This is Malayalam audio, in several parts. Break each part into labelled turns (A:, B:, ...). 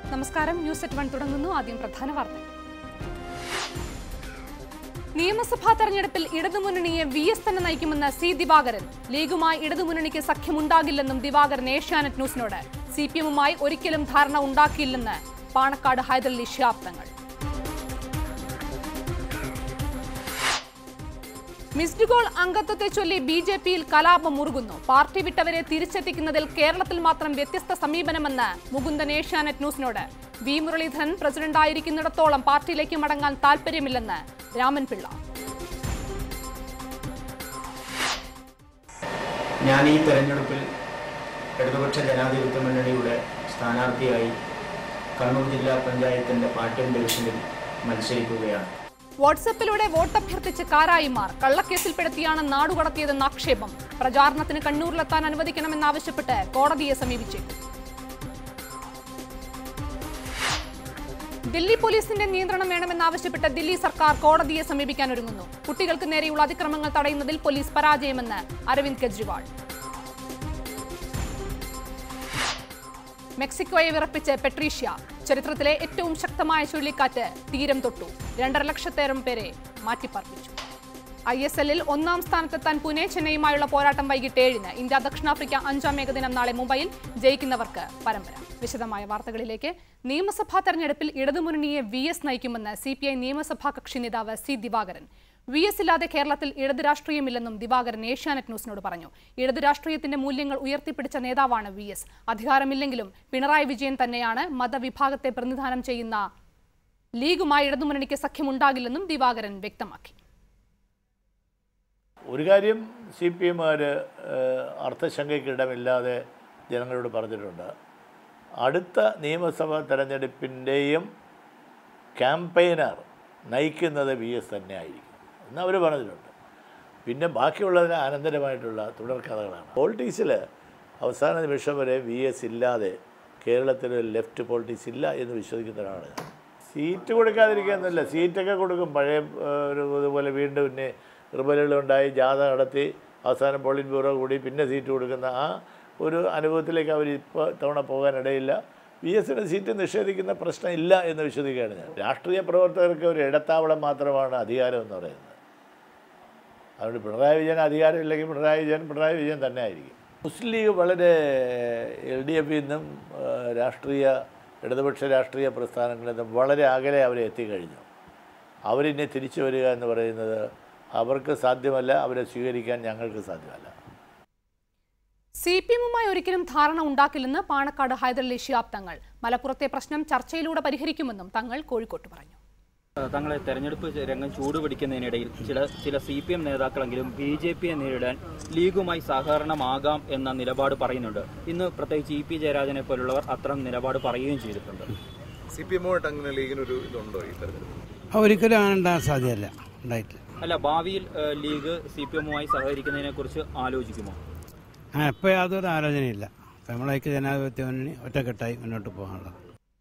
A: നമസ്കാരം ന്യൂസ് എറ്റ് വൺ തുടങ്ങുന്നു ആദ്യം പ്രധാന വാർത്തകൾ നിയമസഭാ തെരഞ്ഞെടുപ്പിൽ ഇടതുമുന്നണിയെ വി എസ് തന്നെ നയിക്കുമെന്ന് സി ദിവാകരൻ ലീഗുമായി ഇടതുമുന്നണിക്ക് സഖ്യമുണ്ടാകില്ലെന്നും ദിവാകരൻ ഏഷ്യാനെറ്റ് ന്യൂസിനോട് സി പി എമ്മുമായി ഒരിക്കലും ധാരണ ഉണ്ടാക്കിയില്ലെന്ന് പാണക്കാട് ഹൈദരലി ഷിഹാബ് തങ്ങൾ മിസ്ഡ് കോൾ അംഗത്വത്തെ ചൊല്ലി ബി ജെ പിയിൽ കലാപം മുറുകുന്നു പാർട്ടി വിട്ടവരെ തിരിച്ചെത്തിക്കുന്നതിൽ കേരളത്തിൽ മാത്രം വ്യത്യസ്ത സമീപനമെന്ന് മുകുന്ദൻ ഏഷ്യാനെറ്റ് ന്യൂസിനോട് വി മുരളീധരൻ പ്രസിഡന്റായിരിക്കുന്നിടത്തോളം പാർട്ടിയിലേക്ക് മടങ്ങാൻ താൽപര്യമില്ലെന്ന് രാമൻപിള്ള
B: ഞാൻ ഈ തെരഞ്ഞെടുപ്പിൽ ഇടതുപക്ഷ ജനാധിപത്യ മുന്നണിയുടെ സ്ഥാനാർത്ഥിയായി കണ്ണൂർ ജില്ലാ പഞ്ചായത്തിന്റെ പാട്യം ഡിവിഷനിൽ മത്സരിക്കുകയാണ്
A: വാട്സപ്പിലൂടെ വോട്ടഭ്യർത്ഥിച്ച് കാരായിമാർ കള്ളക്കേസിൽപ്പെടുത്തിയാണ് നാടുകടത്തിയതെന്ന ആക്ഷേപം പ്രചാരണത്തിന് കണ്ണൂരിലെത്താൻ അനുവദിക്കണമെന്നാവശ്യപ്പെട്ട് കോടതിയെ സമീപിച്ചേക്കും ദില്ലി പോലീസിന്റെ നിയന്ത്രണം വേണമെന്നാവശ്യപ്പെട്ട് ദില്ലി സർക്കാർ കോടതിയെ സമീപിക്കാൻ ഒരുങ്ങുന്നു കുട്ടികൾക്ക് നേരെയുള്ള അതിക്രമങ്ങൾ തടയുന്നതിൽ പോലീസ് പരാജയമെന്ന് അരവിന്ദ് കെജ്രിവാൾ മെക്സിക്കോയെ വിറപ്പിച്ച് പെട്രീഷ്യ ചരിത്രത്തിലെ ഏറ്റവും ശക്തമായ ചുഴലിക്കാറ്റ് തീരം തൊട്ടു രണ്ടര ലക്ഷത്തേരം പേരെ മാറ്റിപ്പാർപ്പിച്ചു ഐ എസ് എല്ലിൽ ഒന്നാം സ്ഥാനത്തെത്താൻ പുനെ ചെന്നൈയുമായുള്ള പോരാട്ടം വൈകിട്ട് ഏഴിന് ഇന്ത്യ ദക്ഷിണാഫ്രിക്ക അഞ്ചാം ഏകദിനം നാളെ മുംബൈയിൽ ജയിക്കുന്നവർക്ക് പരമ്പര വിശദമായ വാർത്തകളിലേക്ക് നിയമസഭാ തെരഞ്ഞെടുപ്പിൽ ഇടതുമുന്നണിയെ വി എസ് നയിക്കുമെന്ന് സി പി ഐ നിയമസഭാ കക്ഷി നേതാവ് സി ദിവാകരൻ വി എസ് ഇല്ലാതെ കേരളത്തിൽ ഇടത് രാഷ്ട്രീയമില്ലെന്നും ദിവാകരൻ ഏഷ്യാനെറ്റ് ന്യൂസിനോട് പറഞ്ഞു ഇടത് രാഷ്ട്രീയത്തിന്റെ മൂല്യങ്ങൾ ഉയർത്തിപ്പിടിച്ച നേതാവാണ് വി എസ് അധികാരമില്ലെങ്കിലും പിണറായി വിജയൻ തന്നെയാണ് മതവിഭാഗത്തെ പ്രതിനിധാനം ചെയ്യുന്ന ലീഗുമായി ഇടതുമുന്നണിക്ക് സഖ്യമുണ്ടാകില്ലെന്നും ദിവാകരൻ വ്യക്തമാക്കി
C: ഒരു കാര്യം സി പി എമ്മുകാർ അർത്ഥശങ്കയ്ക്ക് ഇടമില്ലാതെ ജനങ്ങളോട് പറഞ്ഞിട്ടുണ്ട് അടുത്ത നിയമസഭാ തെരഞ്ഞെടുപ്പിൻ്റെയും ക്യാമ്പയിനർ നയിക്കുന്നത് വി എസ് തന്നെ ആയിരിക്കും എന്ന് അവർ പറഞ്ഞിട്ടുണ്ട് പിന്നെ ബാക്കിയുള്ളതിന് അനന്തരമായിട്ടുള്ള തുടർക്കഥകളാണ് പോളിറ്റിക്സിൽ അവസാന നിമിഷം വരെ വി എസ് ഇല്ലാതെ കേരളത്തിൽ ലെഫ്റ്റ് പോളിറ്റിക്സ് ഇല്ല എന്ന് വിശ്വസിക്കുന്ന ഒരാളാണ് ഞാൻ. സീറ്റ് കൊടുക്കാതിരിക്കാന്നല്ല സീറ്റൊക്കെ കൊടുക്കും പഴയ ഏഹ്, ഒരു ഇതുപോലെ വീണ്ടും പിന്നെ റിബലുകളുണ്ടായി ജാഥ നടത്തി അവസാനം പോളിറ്റ് ബ്യൂറോ കൂടി പിന്നെ സീറ്റ് കൊടുക്കുന്ന ആ ഒരു അനുഭവത്തിലേക്ക് അവർ ഇപ്പോൾ തവണ പോകാനിടയില്ല വി എസിന് സീറ്റ് നിഷേധിക്കുന്ന പ്രശ്നം ഇല്ല എന്ന് വിശ്വസിക്കുകയാണ് ഞാൻ രാഷ്ട്രീയ പ്രവർത്തകർക്ക് ഒരു ഇടത്താവളം മാത്രമാണ് അധികാരം എന്ന് പറയുന്നത് അതുകൊണ്ട് പിണറായി വിജയൻ അധികാരമില്ലെങ്കിൽ പിണറായി വിജയൻ പിണറായി വിജയൻ തന്നെ ആയിരിക്കും മുസ്ലിം ലീഗ് വളരെ എൽ ഡി എഫിൽ നിന്നും ആ, രാഷ്ട്രീയ ഇടതുപക്ഷ രാഷ്ട്രീയ പ്രസ്ഥാനങ്ങളിൽ നിന്നും വളരെ അകലെ അവരെ എത്തിക്കഴിഞ്ഞു അവരിനെ തിരിച്ചു വരിക എന്ന് പറയുന്നത് അവർക്ക് സാധ്യമല്ല അവരെ സ്വീകരിക്കാൻ ഞങ്ങൾക്ക് സാധ്യമല്ല
A: സി പി എമ്മുമായി ഒരിക്കലും ധാരണ ഉണ്ടാക്കില്ലെന്ന് പാണക്കാട് ഹൈദരലി ഷിയാബ് തങ്ങൾ മലപ്പുറത്തെ പ്രശ്നം ചർച്ചയിലൂടെ പരിഹരിക്കുമെന്നും തങ്ങൾ കോഴിക്കോട്ട് പറഞ്ഞു
D: തങ്ങളെ തെരഞ്ഞെടുപ്പ് രംഗം ചൂടുപിടിക്കുന്നതിനിടയിൽ ചില ചില സി പി എം നേതാക്കളെങ്കിലും ബി ജെ പിയെ നേരിടാൻ ലീഗുമായി സഹകരണമാകാം എന്ന നിലപാട് പറയുന്നുണ്ട് ഇന്ന് പ്രത്യേകിച്ച് ഇ പി ജയരാജനെ പോലുള്ളവർ അത്തരം നിലപാട് പറയുകയും ചെയ്തിട്ടുണ്ട്
E: സി പി എമ്മുമായിട്ട് അങ്ങനെ ലീഗിനൊരു ഇതുണ്ടോ ഈ തെരഞ്ഞെടുപ്പ്
F: ആ, ഒരിക്കലും അങ്ങനെ ഉണ്ടാകാൻ സാധ്യമല്ല ഉണ്ടായിട്ടില്ല
D: അല്ല ഭാവിയിൽ ഏഹ്, ലീഗ് സി പി എമ്മുമായി സഹകരിക്കുന്നതിനെ കുറിച്ച് ആലോചിക്കുമോ
F: ആ ഇപ്പോൾ യാതൊരു ആലോചനയില്ല ഇപ്പം നമ്മളേക്ക് ജനാധിപത്യ മുന്നണി ഒറ്റക്കെട്ടായി മുന്നോട്ട് പോകാനുള്ളത്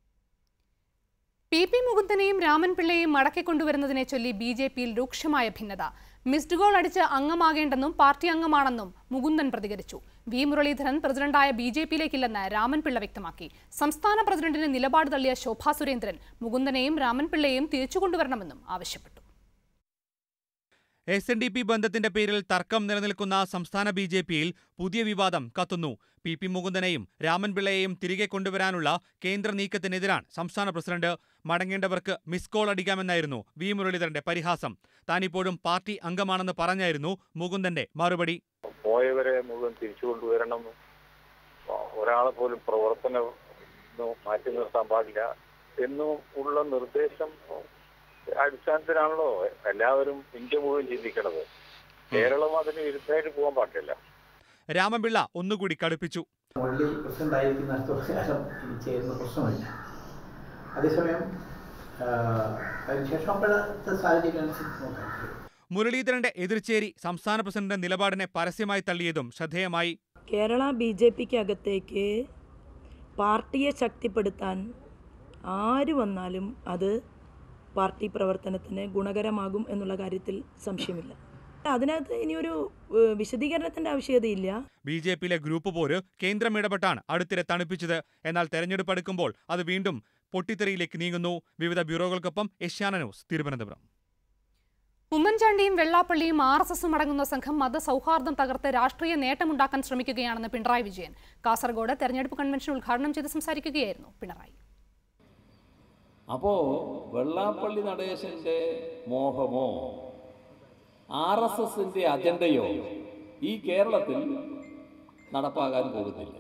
A: പി പി മുകുന്ദനെയും രാമൻ പിള്ളയെയും മടക്കിക്കൊണ്ടുവരുന്നതിനെ ചൊല്ലി ബി ജെ പിയിൽ രൂക്ഷമായ ഭിന്നത മിസ്ഡ് ഗോൾ അടിച്ച് അംഗമാകേണ്ടെന്നും പാർട്ടി അംഗമാണെന്നും മുകുന്ദൻ പ്രതികരിച്ചു വി മുരളീധരൻ പ്രസിഡന്റായ ബി ജെ പിയിലേക്കില്ലെന്ന് രാമൻ പിള്ള വ്യക്തമാക്കി സംസ്ഥാന പ്രസിഡന്റിന് നിലപാട് തള്ളിയ ശോഭാ സുരേന്ദ്രൻ മുകുന്ദനെയും രാമൻ പിള്ളയെയും തിരിച്ചുകൊണ്ടുവരണമെന്നും ആവശ്യപ്പെട്ടു
G: എസ് എൻ ഡി പി ബന്ധത്തിന്റെ പേരിൽ തർക്കം നിലനിൽക്കുന്ന സംസ്ഥാന ബി ജെ പിയിൽ പുതിയ വിവാദം കത്തുന്നു പി പി മുകുന്ദനെയും രാമൻപിള്ളയെയും തിരികെ കൊണ്ടുവരാനുള്ള കേന്ദ്ര നീക്കത്തിനെതിരാണ് സംസ്ഥാന പ്രസിഡന്റ് മടങ്ങേണ്ടവർക്ക് മിസ് കോൾ അടിക്കാമെന്നായിരുന്നു വി മുരളീധരന്റെ പരിഹാസം താനിപ്പോഴും പാർട്ടി അംഗമാണെന്ന് പറഞ്ഞായിരുന്നു മുകുന്ദന്റെ മറുപടി
H: പോയവരെ മുഴുവൻ തിരിച്ചു കൊണ്ടുവരണം ഒരാളെ പോലും പ്രവർത്തനം മാറ്റി നിർത്താൻ പാടില്ല എന്നും ഉള്ള നിർദ്ദേശം അടിസ്ഥാനത്തിലാണല്ലോ എല്ലാവരും ഇന്ത്യ മുഴുവൻ ചിന്തിക്കണത് കേരളം അതിന് വിരുദ്ധമായിട്ട് പോകാൻ പാടില്ല
G: രാമൻപിള്ള ഒന്നുകൂടി കടുപ്പിച്ചു
B: മുരളി പ്രസിഡന്റ് ആയിരിക്കുന്നിടത്തോളം കാലം ഇത് ചെയ്യുന്ന പ്രശ്നമില്ല അതേസമയം അതിനുശേഷം അപ്പോഴത്തെ സാഹചര്യം അനുസരിച്ച് നോക്കാം
G: മുരളീധരന്റെ എതിർച്ചേരി സംസ്ഥാന പ്രസിഡന്റ് നിലപാടിനെ പരസ്യമായി തള്ളിയതും ശ്രദ്ധേയമായി
I: കേരള ബി ജെ പിക്ക് അകത്തേക്ക് പാർട്ടിയെ ശക്തിപ്പെടുത്താൻ ആര് വന്നാലും അത് പാർട്ടി പ്രവർത്തനത്തിന് ഗുണകരമാകും എന്നുള്ള കാര്യത്തിൽ സംശയമില്ല അതിനകത്ത് ഇനിയൊരു ഏഹ്, വിശദീകരണത്തിന്റെ ആവശ്യകതയില്ല
G: ബി ജെ പിയിലെ ഗ്രൂപ്പ് പോര് കേന്ദ്രം ഇടപെട്ടാണ് അടുത്തിടെ തണുപ്പിച്ചത് എന്നാൽ തെരഞ്ഞെടുപ്പ് അടുക്കുമ്പോൾ അത് വീണ്ടും പൊട്ടിത്തെറിയിലേക്ക് നീങ്ങുന്നു വിവിധ ബ്യൂറോകൾക്കൊപ്പം ഏഷ്യാന ന്യൂസ് തിരുവനന്തപുരം
A: ഉമ്മൻചാണ്ടിയും വെള്ളാപ്പള്ളിയും ആർ എസ് എസും അടങ്ങുന്ന സംഘം മതസൗഹാർദ്ദം തകർത്ത് രാഷ്ട്രീയ നേട്ടമുണ്ടാക്കാൻ ശ്രമിക്കുകയാണെന്ന് പിണറായി വിജയൻ കാസർഗോഡ് തെരഞ്ഞെടുപ്പ് കൺവെൻഷൻ ഉദ്ഘാടനം ചെയ്ത് സംസാരിക്കുകയായിരുന്നു പിണറായി
J: അപ്പോൾ വെള്ളാപ്പള്ളി നടേശൻ്റെ മോഹമോ ആർ എസ് എസിൻ്റെ അജണ്ടയോ ഈ കേരളത്തിൽ നടപ്പാകാൻ പോകുന്നില്ല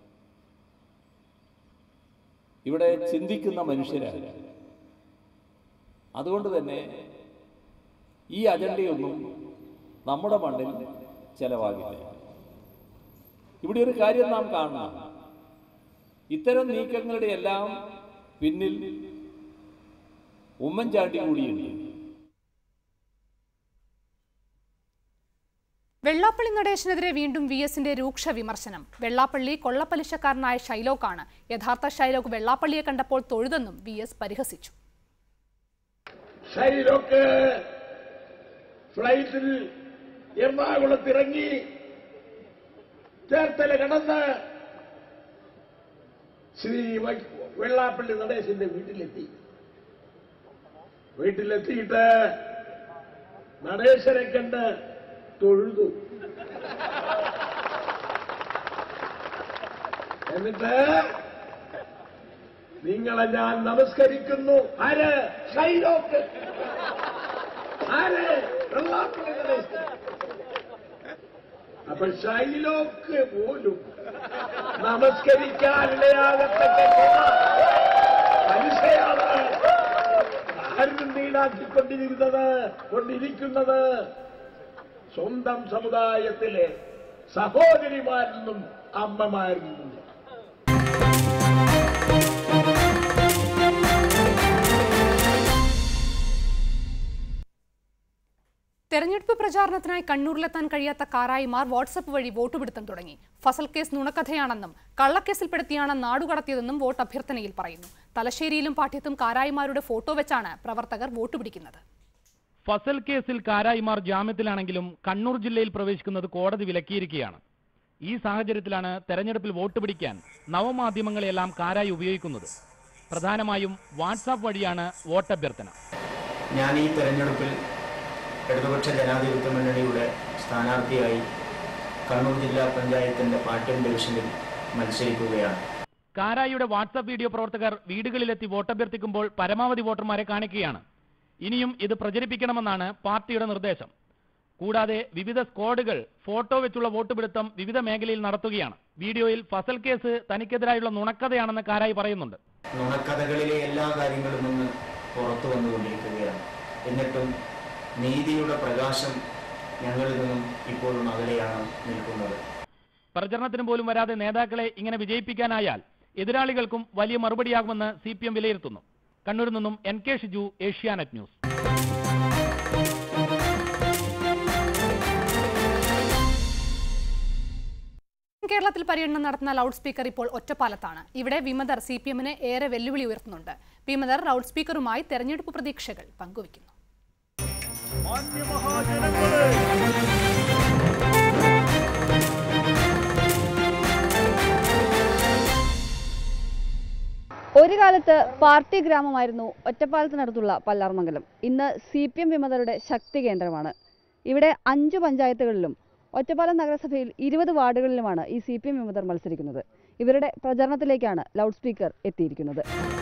J: ഇവിടെ ചിന്തിക്കുന്ന മനുഷ്യരാണ് അതുകൊണ്ട് തന്നെ ഈ അജണ്ടയൊന്നും നമ്മുടെ മണ്ണിൽ ചെലവാകില്ല ഇവിടെ ഒരു കാര്യം നാം കാണണം ഇത്തരം നീക്കങ്ങളുടെ എല്ലാം പിന്നിൽ ഉമ്മൻചാണ്ടി കൂടിയുണ്ട്
A: വെള്ളാപ്പള്ളി നടേശനെതിരെ വീണ്ടും വി എസിന്റെ രൂക്ഷ വിമർശനം വെള്ളാപ്പള്ളി കൊള്ളപ്പലിശക്കാരനായ ഷൈലോക്കാണ് യഥാർത്ഥ ഷൈലോക്ക് വെള്ളാപ്പള്ളിയെ കണ്ടപ്പോൾ തൊഴുതെന്നും വി എസ് പരിഹസിച്ചു
K: ഷൈലോക്ക് ഫ്ലൈറ്റിൽ എറണാകുളത്ത് ഇറങ്ങി ചേർത്തല കടന്ന് ശ്രീ വൈ- വെള്ളാപ്പള്ളി നടേശന്റെ വീട്ടിലെത്തി വീട്ടിലെത്തിയിട്ട് നടേശനെ കണ്ട് തൊഴുതു എന്നിട്ട് നിങ്ങളെ ഞാൻ നമസ്കരിക്കുന്നു ആര് ഷൈലോക്ക് ആര് വെള്ളാപ്പള്ളി നടേശൻ അപ്പൊ ഷൈലോക്ക് പോലും നമസ്കരിക്കാനിടയാകത്തക്ക പലിശയാണ് ആരും നീടാക്കിക്കൊണ്ടിരുന്നത് കൊണ്ടിരിക്കുന്നത് സ്വന്തം സമുദായത്തിലെ സഹോദരിമാരിൽ നിന്നും അമ്മമാരിൽ നിന്നും
A: തെരഞ്ഞെടുപ്പ് പ്രചാരണത്തിനായി കണ്ണൂരിലെത്താൻ കഴിയാത്ത കാരായിമാർ വാട്സപ്പ് വഴി വോട്ട് പിടുത്തം തുടങ്ങി ഫസൽ കേസ് നുണക്കഥയാണെന്നും കള്ളക്കേസിൽപ്പെടുത്തിയാണ് നാടുകടത്തിയതെന്നും വോട്ട് അഭ്യർത്ഥനയിൽ പറയുന്നു തലശ്ശേരിയിലും പാട്യത്തും കാരായിമാരുടെ ഫോട്ടോ വെച്ചാണ് പ്രവർത്തകർ വോട്ട് പിടിക്കുന്നത്
L: ഫസൽ കേസിൽ കാരായിമാർ ജാമ്യത്തിലാണെങ്കിലും കണ്ണൂർ ജില്ലയിൽ പ്രവേശിക്കുന്നത് കോടതി വിലക്കിയിരിക്കുകയാണ് ഈ സാഹചര്യത്തിലാണ് തെരഞ്ഞെടുപ്പിൽ വോട്ട് പിടിക്കാൻ നവമാധ്യമങ്ങളെല്ലാം കാരായി ഉപയോഗിക്കുന്നത് പ്രധാനമായും വാട്സാപ്പ് വഴിയാണ് വോട്ടഭ്യർത്ഥന
M: ഞാൻ ഈ തെരഞ്ഞെടുപ്പിൽ ഇടതുപക്ഷ ജനാധിപത്യ മുന്നണിയുടെ സ്ഥാനാർത്ഥിയായി കണ്ണൂർ ജില്ലാ പഞ്ചായത്തിന്റെ പാട്യം ഡിവിഷനിൽ മത്സരിക്കുകയാണ്
L: കാരായിയുടെ വാട്സാപ്പ് വീഡിയോ പ്രവർത്തകർ വീടുകളിലെത്തി വോട്ടഭ്യർത്ഥിക്കുമ്പോൾ പരമാവധി വോട്ടർമാരെ കാണിക്കുകയാണ് ഇനിയും ഇത് പ്രചരിപ്പിക്കണമെന്നാണ് പാർട്ടിയുടെ നിർദ്ദേശം കൂടാതെ വിവിധ സ്ക്വാഡുകൾ ഫോട്ടോ വെച്ചുള്ള വോട്ട് പിടുത്തം വിവിധ മേഖലയിൽ നടത്തുകയാണ് വീഡിയോയിൽ ഫസൽ കേസ് തനിക്കെതിരായുള്ള നുണക്കഥയാണെന്ന് കാരായി പറയുന്നുണ്ട്
M: നുണക്കഥകളിലെ എല്ലാ കാര്യങ്ങളും ഇന്ന് പുറത്തു വന്നുകൊണ്ടിരിക്കുകയാണ് എന്നിട്ടും നീതിയുടെ പ്രകാശം ഞങ്ങളിൽ നിന്നും ഇപ്പോഴും അകലെയാണ് നിൽക്കുന്നത്
L: പ്രചരണത്തിന് പോലും വരാതെ നേതാക്കളെ ഇങ്ങനെ വിജയിപ്പിക്കാനായാൽ എതിരാളികൾക്കും വലിയ മറുപടിയാകുമെന്ന് സി പി എം വിലയിരുത്തുന്നു കണ്ണൂരിൽ നിന്നും N K Shiju Asianet news
A: കേരളത്തിൽ പര്യടനം നടത്തുന്ന ലൗഡ് സ്പീക്കർ ഇപ്പോൾ ഒറ്റപ്പാലത്താണ് ഇവിടെ വിമതർ സി പി എമ്മിന് ഏറെ വെല്ലുവിളി ഉയർത്തുന്നുണ്ട് വിമതർ ലൗഡ് സ്പീക്കറുമായി തെരഞ്ഞെടുപ്പ് പ്രതീക്ഷകൾ പങ്കുവയ്ക്കുന്നു
N: ഒരു കാലത്ത് പാർട്ടി ഗ്രാമമായിരുന്നു ഒറ്റപ്പാലത്തിനടുത്തുള്ള പല്ലാർമംഗലം ഇന്ന് സി പി എം വിമതരുടെ ശക്തി കേന്ദ്രമാണ് ഇവിടെ അഞ്ച് പഞ്ചായത്തുകളിലും ഒറ്റപ്പാലം നഗരസഭയിൽ ഇരുപത് വാർഡുകളിലുമാണ് ഈ സി പി എം വിമതർ മത്സരിക്കുന്നത് ഇവരുടെ പ്രചരണത്തിലേക്കാണ് ലൗഡ് സ്പീക്കർ എത്തിയിരിക്കുന്നത്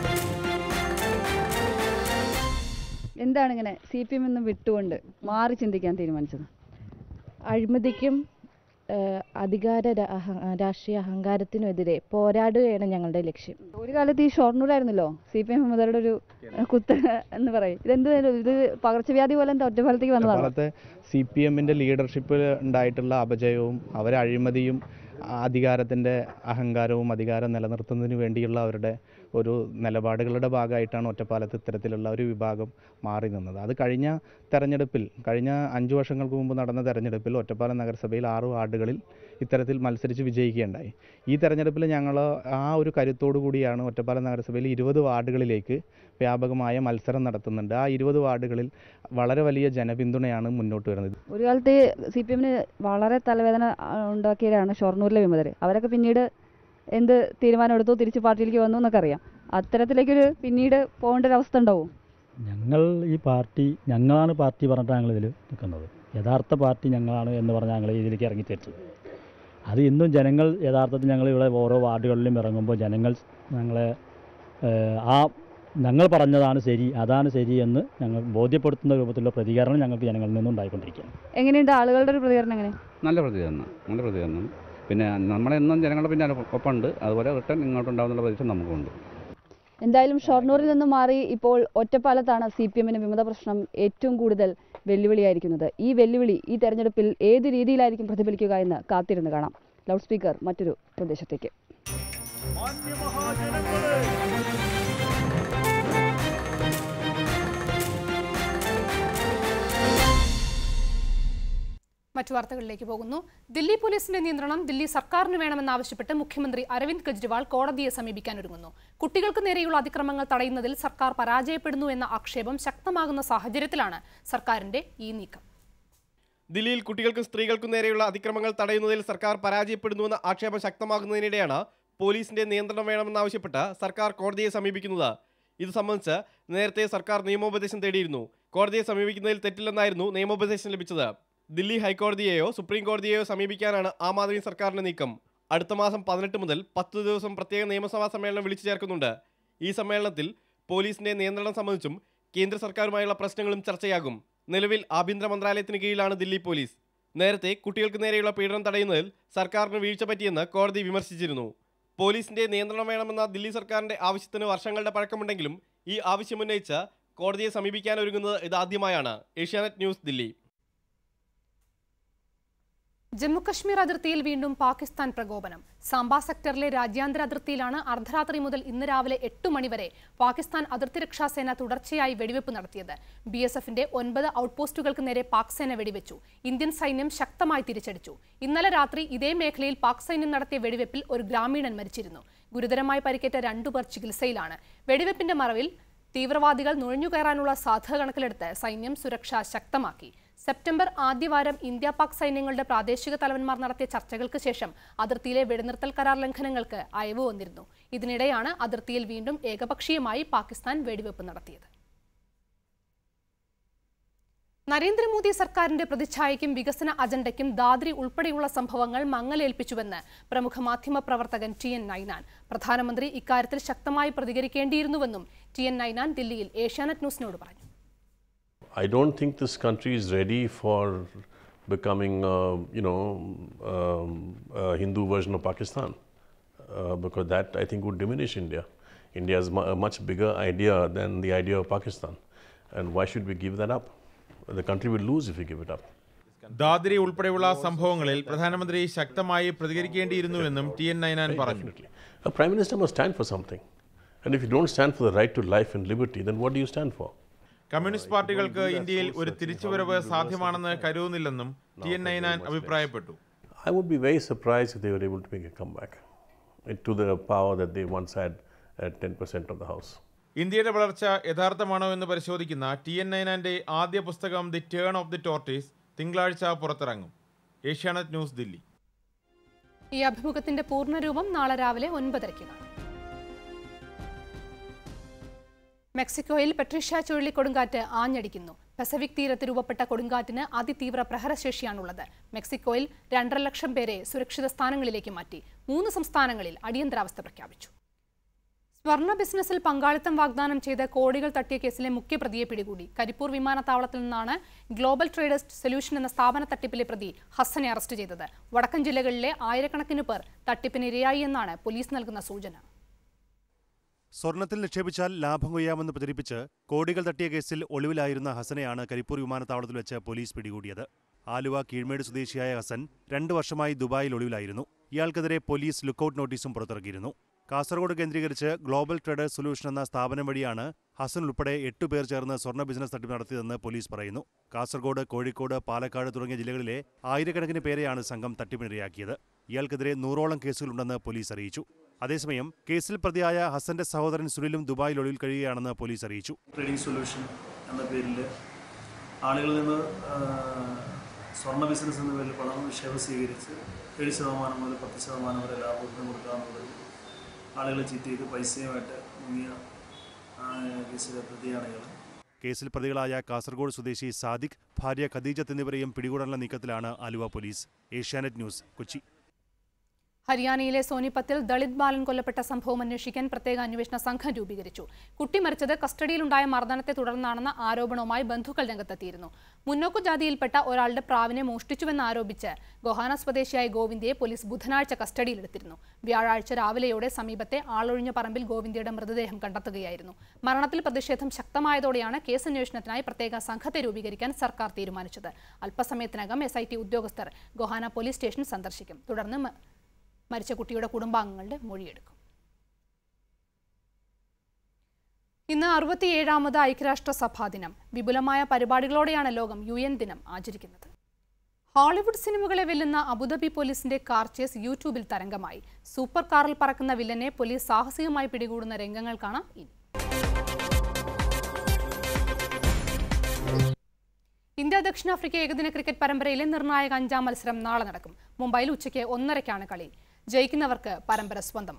N: എന്താണ് ഇങ്ങനെ സി പി എം നിന്നും വിട്ടുകൊണ്ട് മാറി ചിന്തിക്കാൻ തീരുമാനിച്ചത്
O: അഴിമതിക്കും ഏഹ്, അധികാര രാ- അഹ- രാഷ്ട്രീയ അഹങ്കാരത്തിനുമെതിരെ പോരാടുകയാണ് ഞങ്ങളുടെ ലക്ഷ്യം
N: ഒരു കാലത്ത് ഈ ഷൊർണൂരായിരുന്നല്ലോ സി പി എം വിമതരുടെ ഒരു കുത്ത് എന്ന് പറയും ഇതെന്ത് ഇത് പകർച്ചവ്യാധി പോലെ എന്താ ഒറ്റപ്പാലത്തേക്ക് വന്നതാണ്
P: കാലത്ത് സി പി എമ്മിൻ്റെ ലീഡർഷിപ്പിൽ ഉണ്ടായിട്ടുള്ള അപജയവും അവരെ അഴിമതിയും അധികാരത്തിൻ്റെ അഹങ്കാരവും അധികാരം നിലനിർത്തുന്നതിന് വേണ്ടിയുള്ള അവരുടെ ഒരു നിലപാടുകളുടെ ഭാഗമായിട്ടാണ് ഒറ്റപ്പാലത്ത് ഇത്തരത്തിലുള്ള ഒരു വിഭാഗം മാറി നിന്നത് അത് കഴിഞ്ഞ തെരഞ്ഞെടുപ്പിൽ കഴിഞ്ഞ അഞ്ച് വർഷങ്ങൾക്ക് മുമ്പ് നടന്ന തെരഞ്ഞെടുപ്പിൽ ഒറ്റപ്പാലം നഗരസഭയിൽ ആറ് വാർഡുകളിൽ ഇത്തരത്തിൽ മത്സരിച്ച് വിജയിക്കുകയുണ്ടായി ഈ തെരഞ്ഞെടുപ്പിൽ ഞങ്ങൾ ആ ഒരു കരുത്തോടു കൂടിയാണ് ഒറ്റപ്പാലം നഗരസഭയിൽ ഇരുപത് വാർഡുകളിലേക്ക് വ്യാപകമായ മത്സരം നടത്തുന്നുണ്ട് ആ ഇരുപത് വാർഡുകളിൽ വളരെ വലിയ ജനപിന്തുണയാണ് മുന്നോട്ട് വരുന്നത്
N: ഒരു കാലത്ത് സി പി എമ്മിന് വളരെ തലവേദന ആ, ഉണ്ടാക്കിയവരാണ് ഷൊർണൂരിലെ വിമതർ അവരൊക്കെ പിന്നീട് എന്ത് തീരുമാനം എടുത്തു തിരിച്ച് പാർട്ടിയിലേക്ക് വന്നു എന്നൊക്കെ അറിയാം അത്തരത്തിലേക്കൊരു പിന്നീട് പോകേണ്ട ഒരു അവസ്ഥ ഉണ്ടാവും
Q: ഞങ്ങൾ ഈ പാർട്ടി ഞങ്ങളാണ് പാർട്ടി പറഞ്ഞിട്ടാണ് ഞങ്ങൾ ഇതിൽ നിൽക്കുന്നത് യഥാർത്ഥ പാർട്ടി ഞങ്ങളാണ് എന്ന് പറഞ്ഞാൽ ഞങ്ങൾ ഇതിലേക്ക് ഇറങ്ങി തിരിച്ചത് അത് ഇന്നും ജനങ്ങൾ യഥാർത്ഥത്തിൽ ഞങ്ങൾ ഇവിടെ ഓരോ വാർഡുകളിലും ഇറങ്ങുമ്പോൾ ജനങ്ങൾ ഞങ്ങളെ ഏഹ്, ആ ഞങ്ങൾ പറഞ്ഞതാണ് ശരി അതാണ് ശരി എന്ന് ഞങ്ങൾ ബോധ്യപ്പെടുത്തുന്ന രൂപത്തിലുള്ള പ്രതികരണം ഞങ്ങൾക്ക് ജനങ്ങളിൽ നിന്നും ഉണ്ടായിക്കൊണ്ടിരിക്കുകയാണ്
N: എങ്ങനെയുണ്ട് ആളുകളുടെ ഒരു പ്രതികരണം എങ്ങനെ
R: നല്ല പ്രതികരണം നല്ല പ്രതികരണം പിന്നെ നമ്മളെന്നും ജനങ്ങളുടെ പിന്നാലെ ഒപ്പമുണ്ട് അതുപോലെ റിട്ടേൺ ഇങ്ങോട്ടുണ്ടാവുന്നുള്ള പ്രതീക്ഷ നമുക്കുണ്ട്
N: എന്തായാലും ഷൊർണൂരിൽ നിന്ന് മാറി ഇപ്പോൾ ഒറ്റപ്പാലത്താണ് സി പി എമ്മിന് വിമത പ്രശ്നം ഏറ്റവും കൂടുതൽ വെല്ലുവിളിയായിരിക്കുന്നത് ഈ വെല്ലുവിളി ഈ തെരഞ്ഞെടുപ്പിൽ ഏത് രീതിയിലായിരിക്കും പ്രതിഫലിക്കുക എന്ന് കാത്തിരുന്ന് കാണാം ലൗഡ് സ്പീക്കർ മറ്റൊരു പ്രദേശത്തേക്ക്
A: മറ്റു വാർത്തകളിലേക്ക് പോകുന്നു ദില്ലി പോലീസിന്റെ നിയന്ത്രണം ദില്ലി സർക്കാരിന് വേണമെന്നാവശ്യപ്പെട്ട് മുഖ്യമന്ത്രി അരവിന്ദ് കെജ്രിവാൾ കോടതിയെ സമീപിക്കാനൊരുങ്ങുന്നു കുട്ടികൾക്ക് നേരെയുള്ള അതിക്രമങ്ങൾ തടയുന്നതിൽ സർക്കാർ പരാജയപ്പെടുന്നു എന്ന ആക്ഷേപം ശക്തമാകുന്ന സാഹചര്യത്തിലാണ് സർക്കാരിന്റെ ഈ നീക്കം
S: ദില്ലിയിൽ കുട്ടികൾക്കും സ്ത്രീകൾക്കും നേരെയുള്ള അതിക്രമങ്ങൾ തടയുന്നതിൽ സർക്കാർ പരാജയപ്പെടുന്നുവെന്ന ആക്ഷേപം ശക്തമാകുന്നതിനിടെയാണ് പോലീസിന്റെ നിയന്ത്രണം വേണമെന്നാവശ്യപ്പെട്ട് സർക്കാർ കോടതിയെ സമീപിക്കുന്നത് ഇത് സംബന്ധിച്ച് നേരത്തെ സർക്കാർ നിയമോപദേശം തേടിയിരുന്നു കോടതിയെ സമീപിക്കുന്നതിൽ തെറ്റില്ലെന്നായിരുന്നു നിയമോപദേശം ലഭിച്ചത് ദില്ലി ഹൈക്കോടതിയെയോ സുപ്രീം കോടതിയെയോ സമീപിക്കാനാണ് ആം ആദ്മി സർക്കാരിന്റെ നീക്കം അടുത്ത മാസം പതിനെട്ട് മുതൽ പത്ത് ദിവസം പ്രത്യേക നിയമസഭാ സമ്മേളനം വിളിച്ചു ചേർക്കുന്നുണ്ട് ഈ സമ്മേളനത്തിൽ പോലീസിന്റെ നിയന്ത്രണം സംബന്ധിച്ചും കേന്ദ്ര സർക്കാരുമായുള്ള പ്രശ്നങ്ങളും ചർച്ചയാകും നിലവിൽ ആഭ്യന്തര മന്ത്രാലയത്തിന് കീഴിലാണ് ദില്ലി പോലീസ് നേരത്തെ കുട്ടികൾക്ക് നേരെയുള്ള പീഡനം തടയുന്നതിൽ സർക്കാരിന് വീഴ്ച പറ്റിയെന്ന് കോടതി വിമർശിച്ചിരുന്നു പോലീസിന്റെ നിയന്ത്രണം വേണമെന്ന ദില്ലി സർക്കാരിന്റെ ആവശ്യത്തിന് വർഷങ്ങളുടെ പഴക്കമുണ്ടെങ്കിലും ഈ ആവശ്യമുന്നയിച്ച് കോടതിയെ സമീപിക്കാൻ ഒരുങ്ങുന്നത് ഇതാദ്യമായാണ് ഏഷ്യാനെറ്റ് ന്യൂസ് ദില്ലി
A: ജമ്മുകശ്മീർ അതിർത്തിയിൽ വീണ്ടും പാകിസ്ഥാൻ പ്രകോപനം സാംബ സെക്ടറിലെ രാജ്യാന്തര അതിർത്തിയിലാണ് അർദ്ധരാത്രി മുതൽ ഇന്ന് രാവിലെ എട്ട് മണിവരെ പാകിസ്ഥാൻ അതിർത്തി രക്ഷാസേന തുടർച്ചയായി വെടിവെപ്പ് നടത്തിയത് ബി എസ് എഫിന്റെ ഒൻപത് ഔട്ട്പോസ്റ്റുകൾക്ക് നേരെ പാക് സേന വെടിവെച്ചു ഇന്ത്യൻ സൈന്യം ശക്തമായി തിരിച്ചടിച്ചു ഇന്നലെ രാത്രി ഇതേ മേഖലയിൽ പാക് സൈന്യം നടത്തിയ വെടിവെപ്പിൽ ഒരു ഗ്രാമീണൻ മരിച്ചിരുന്നു ഗുരുതരമായി പരിക്കേറ്റ രണ്ടുപേർ ചികിത്സയിലാണ് വെടിവെപ്പിന്റെ മറവിൽ തീവ്രവാദികൾ നുഴഞ്ഞുകയറാനുള്ള സാധ്യത കണക്കിലെടുത്ത് സൈന്യം സുരക്ഷ ശക്തമാക്കി സെപ്റ്റംബർ ആദ്യവാരം ഇന്ത്യ പാക് സൈന്യങ്ങളുടെ പ്രാദേശിക തലവന്മാർ നടത്തിയ ചർച്ചകൾക്ക് ശേഷം അതിർത്തിയിലെ വെടിനിർത്തൽ കരാർ ലംഘനങ്ങൾക്ക് അയവ് വന്നിരുന്നു ഇതിനിടെയാണ് അതിർത്തിയിൽ വീണ്ടും ഏകപക്ഷീയമായി പാകിസ്ഥാൻ വെടിവെപ്പ് നടത്തിയത് നരേന്ദ്രമോദി സർക്കാരിന്റെ പ്രതിച്ഛായയ്ക്കും വികസന അജണ്ടയ്ക്കും ദാദ്രി ഉൾപ്പെടെയുള്ള സംഭവങ്ങൾ മങ്ങലേൽപ്പിച്ചുവെന്ന് പ്രമുഖ മാധ്യമ പ്രവർത്തകൻ ടി എൻ നൈനാൻ പ്രധാനമന്ത്രി ഇക്കാര്യത്തിൽ ശക്തമായി പ്രതികരിക്കേണ്ടിയിരുന്നുവെന്നും ടി എൻ നൈനാൻ ദില്ലിയിൽ ഏഷ്യാനെറ്റ് ന്യൂസിനോട് പറഞ്ഞു
T: I don't think this country is ready for becoming, uh, you know, um, a Hindu version of Pakistan, uh, because that I think would diminish India. India is mu- a much bigger idea than the idea of Pakistan, and why should we give that up? The country will lose if we give it up.
U: Dadri ഉൾപ്പെടെയുള്ള സംഭവങ്ങളിൽ പ്രധാനമന്ത്രി ശക്തമായി പ്രതികരിക്കേണ്ടിയിരുന്നുവെന്നും ടി എൻ നൈനാൻ പറഞ്ഞു
T: A prime minister must stand for something, and if you don't stand for the right to life and liberty, then what do you stand for?
U: Communist പാർട്ടികൾക്ക് ഇന്ത്യയിൽ ഒരു തിരിച്ചുവരവ് സാധ്യമാണെന്ന് കരുതുന്നില്ലെന്നും ടി എൻ നൈനാൻ അഭിപ്രായപ്പെട്ടു
T: I would be very surprised if they were able to make a comeback uh, to the power that they once had at 10% of the House.
U: ഇന്ത്യയുടെ വളർച്ച യഥാർത്ഥമാണോ എന്ന് പരിശോധിക്കുന്ന ടി എൻ നൈനാന്റെ ആദ്യ പുസ്തകം the turn of the tortoise തിങ്കളാഴ്ച പുറത്തിറങ്ങും ഏഷ്യാനെറ്റ് ന്യൂസ് ദില്ലി
A: ഈ അഭിമുഖത്തിന്റെ പൂർണ്ണരൂപം നാളെ രാവിലെ ഒൻപതരയ്ക്ക് കാണാം മെക്സിക്കോയിൽ പെട്രീഷ്യ ചുഴലിക്കൊടുങ്കാറ്റ് ആഞ്ഞടിക്കുന്നു പസഫിക് തീരത്ത് രൂപപ്പെട്ട കൊടുങ്കാറ്റിന് അതിതീവ്ര പ്രഹരശേഷിയാണുള്ളത് മെക്സിക്കോയിൽ രണ്ടര ലക്ഷം പേരെ സുരക്ഷിത സ്ഥാനങ്ങളിലേക്ക് മാറ്റി മൂന്ന് സംസ്ഥാനങ്ങളിൽ അടിയന്തരാവസ്ഥ പ്രഖ്യാപിച്ചു സ്വർണ്ണ ബിസിനസ്സിൽ പങ്കാളിത്തം വാഗ്ദാനം ചെയ്ത് കോടികൾ തട്ടിയ കേസിലെ മുഖ്യപ്രതിയെ പിടികൂടി കരിപ്പൂർ വിമാനത്താവളത്തിൽ നിന്നാണ് ഗ്ലോബൽ ട്രേഡേഴ്സ് സൊല്യൂഷൻ എന്ന സ്ഥാപന തട്ടിപ്പിലെ പ്രതി ഹസനെ അറസ്റ്റ് ചെയ്തത് വടക്കൻ ജില്ലകളിലെ ആയിരക്കണക്കിന് പേർ തട്ടിപ്പിന് ഇരയായി എന്നാണ് പോലീസ് നൽകുന്ന സൂചന
V: സ്വർണത്തിൽ നിക്ഷേപിച്ചാൽ ലാഭം കൊയ്യാമെന്ന് പ്രചരിപ്പിച്ച് കോടികൾ തട്ടിയ കേസിൽ ഒളിവിലായിരുന്ന ഹസനെയാണ് കരിപ്പൂർ വിമാനത്താവളത്തിൽ വെച്ച് പോലീസ് പിടികൂടിയത് ആലുവ കീഴ്മേട് സ്വദേശിയായ ഹസൻ രണ്ടു വർഷമായി ദുബായിൽ ഒളിവിലായിരുന്നു ഇയാൾക്കെതിരെ പോലീസ് ലുക്കൌട്ട് നോട്ടീസും പുറത്തിറക്കിയിരുന്നു കാസർഗോഡ് കേന്ദ്രീകരിച്ച് ഗ്ലോബൽ ട്രേഡേഴ്സ് സൊല്യൂഷൻ എന്ന സ്ഥാപനം വഴിയാണ് ഹസൻ ഉൾപ്പെടെ എട്ട് പേർ ചേർന്ന് സ്വർണ്ണ ബിസിനസ് തട്ടിപ്പ് നടത്തിയതെന്ന് പോലീസ് പറയുന്നു കാസർഗോഡ് കോഴിക്കോട് പാലക്കാട് തുടങ്ങിയ ജില്ലകളിലെ ആയിരക്കണക്കിന് പേരെയാണ് സംഘം തട്ടിപ്പിനിരയാക്കിയത് ഇയാൾക്കെതിരെ നൂറോളം കേസുകളുണ്ടെന്ന് പോലീസ് അറിയിച്ചു അതേസമയം കേസിൽ പ്രതിയായ ഹസന്റെ സഹോദരൻ സുനിലും ദുബായിൽ ഒളിവിൽ കഴിയുകയാണെന്ന് പോലീസ് അറിയിച്ചു
W: ട്രേഡിംഗ് സൊല്യൂഷൻ എന്ന പേരിൽ ആളുകളിൽ നിന്ന് ആ, സ്വർണ്ണ ബിസിനസ് എന്ന പേരിൽ പണം നിക്ഷേപം സ്വീകരിച്ച് ഏഴ് ശതമാനം മുതൽ പത്ത് ശതമാനം വരെ ലാഭത്തിന് കൊടുക്കാമെന്നുള്ളത് ആളുകളെ ചീറ്റ് ചെയ്ത് പൈസയുമായിട്ട് മുങ്ങിയ ആ, കേസിലെ പ്രതിയാണ് ഇയാൾ
V: കേസിൽ പ്രതികളായ കാസർഗോഡ് സ്വദേശി സാദിഖ് ഭാര്യ ഖദീജത്ത് എന്നിവരെയും പിടികൂടാനുള്ള നീക്കത്തിലാണ് ആലുവ പോലീസ് ഏഷ്യാനെറ്റ് ന്യൂസ് കൊച്ചി
A: ഹരിയാനയിലെ സോനിപത്തിൽ ദളിത് ബാലൻ കൊല്ലപ്പെട്ട സംഭവം അന്വേഷിക്കാൻ പ്രത്യേക അന്വേഷണ സംഘം രൂപീകരിച്ചു കുട്ടി മരിച്ചത് കസ്റ്റഡിയിലുണ്ടായ മർദ്ദനത്തെ തുടർന്നാണെന്ന ആരോപണവുമായി ബന്ധുക്കൾ രംഗത്തെത്തിയിരുന്നു മുന്നോക്കു ജാതിയിൽപ്പെട്ട ഒരാളുടെ പ്രാവിനെ മോഷ്ടിച്ചുവെന്ന് ആരോപിച്ച് ഗോഹാന സ്വദേശിയായ ഗോവിന്ദയെ പോലീസ് ബുധനാഴ്ച കസ്റ്റഡിയിലെടുത്തിരുന്നു വ്യാഴാഴ്ച രാവിലെയോടെ സമീപത്തെ ആളൊഴിഞ്ഞ പറമ്പിൽ ഗോവിന്ദയുടെ മൃതദേഹം കണ്ടെത്തുകയായിരുന്നു മരണത്തിൽ പ്രതിഷേധം ശക്തമായതോടെയാണ് കേസ് അന്വേഷണത്തിനായി പ്രത്യേക സംഘത്തെ രൂപീകരിക്കാൻ സർക്കാർ തീരുമാനിച്ചത് അല്പസമയത്തിനകം എസ് ഐ ടി ഉദ്യോഗസ്ഥർ ഗോഹാന പോലീസ് സ്റ്റേഷൻ സന്ദർശിക്കും തുടർന്ന് മ- മരിച്ച കുട്ടിയുടെ കുടുംബാംഗങ്ങളുടെ മൊഴിയെടുക്കും ഇന്ന് അറുപത്തിയേഴാമത് ഐക്യരാഷ്ട്രസഭാ ദിനം വിപുലമായ പരിപാടികളോടെയാണ് ലോകം യു എൻ ദിനം ആചരിക്കുന്നത് ഹോളിവുഡ് സിനിമകളെ വെല്ലുന്ന അബുദാബി പോലീസിന്റെ കാർ ചേസ് യൂട്യൂബിൽ തരംഗമായി സൂപ്പർ കാറിൽ പറക്കുന്ന വില്ലനെ പോലീസ് സാഹസികമായി പിടികൂടുന്ന രംഗങ്ങൾ കാണാം ഇനി ഇന്ത്യ ദക്ഷിണാഫ്രിക്ക ഏകദിന ക്രിക്കറ്റ് പരമ്പരയിലെ നിർണായക അഞ്ചാം മത്സരം നാളെ നടക്കും മുംബൈയിൽ ഉച്ചയ്ക്ക് ഒന്നരയ്ക്കാണ് കളി ജയിക്കുന്നവർക്ക് പരമ്പര സ്വന്തം